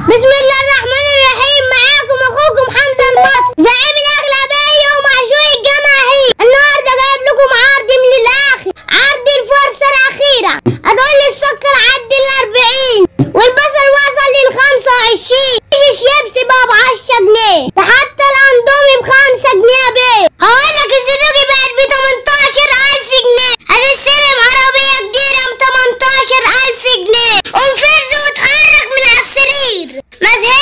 بسم الله الرحمن الرحيم معاكم اخوكم حمزه المصري زعيم الاغلبيه ومعشوق الجماهير النهارده جايب لكم عرض من الاخر عرض الفرصه الاخيره هتقول لي السكر عدى ال 40 والبصل وصل لل 25 الشيبسي بقى ب 10 جنيه ده حتى الاندومي ب 5 جنيه بيه هقول لك الزدوجي بقت ب 18000 جنيه هتستلم عربيه جديده ب 18000 جنيه قوم فرز وتحرك من على السرير ما